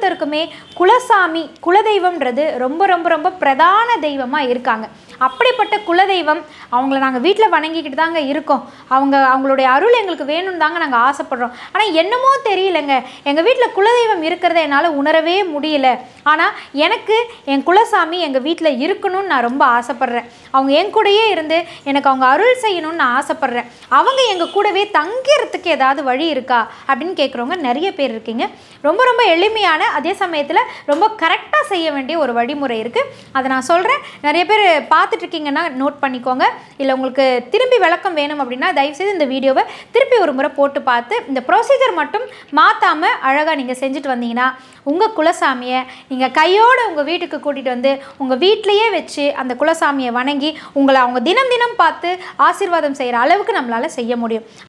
ஒவ்வொருத்தருக்குமே குலசாமி குலதெய்வம்ன்றது ரொம்ப ரொம்ப ரொம்ப பிரதான தெய்வமாக இருக்காங்க அப்படிப்பட்ட குலதெய்வம் அவங்கள நாங்கள் வீட்டில் வணங்கிக்கிட்டு தாங்க இருக்கோம் அவங்க அவங்களுடைய அருள் எங்களுக்கு வேணும்னு தாங்க நாங்கள் ஆசைப்படுறோம் ஆனால் என்னமோ தெரியலங்க எங்கள் வீட்டில் குலதெய்வம் இருக்கிறத என்னால் உணரவே முடியல ஆனால் எனக்கு என் குலசாமி எங்கள் வீட்டில் இருக்கணும்னு நான் ரொம்ப ஆசைப்பட்றேன் அவங்க என் கூடயே இருந்து எனக்கு அவங்க அருள் செய்யணும்னு நான் ஆசைப்பட்றேன் அவங்க எங்கள் கூடவே தங்கிறதுக்கு ஏதாவது வழி இருக்கா அப்படின்னு கேட்குறவங்க நிறைய பேர் இருக்கீங்க ரொம்ப ரொம்ப எளிமையான அதே சமயத்தில் ரொம்ப கரெக்டாக செய்ய வேண்டிய ஒரு வழிமுறை இருக்குது அதை நான் சொல்கிறேன் நிறைய பேர் பார்த்துட்டு இருக்கீங்கன்னா நோட் பண்ணிக்கோங்க இல்லை உங்களுக்கு திரும்பி விளக்கம் வேணும் அப்படின்னா தயவுசெய்து இந்த வீடியோவை திருப்பி ஒரு முறை போட்டு பார்த்து இந்த ப்ரொசீஜர் மட்டும் மாற்றாமல் அழகாக நீங்கள் செஞ்சுட்டு வந்தீங்கன்னா உங்கள் குலசாமியை நீங்கள் கையோடு உங்கள் வீட்டுக்கு கூட்டிகிட்டு வந்து உங்கள் வீட்டிலையே வச்சு அந்த குலசாமியை வணங்கி உங்களை அவங்க தினம் தினம் பார்த்து ஆசீர்வாதம் செய்கிற அளவுக்கு நம்மளால் செய்ய முடியும்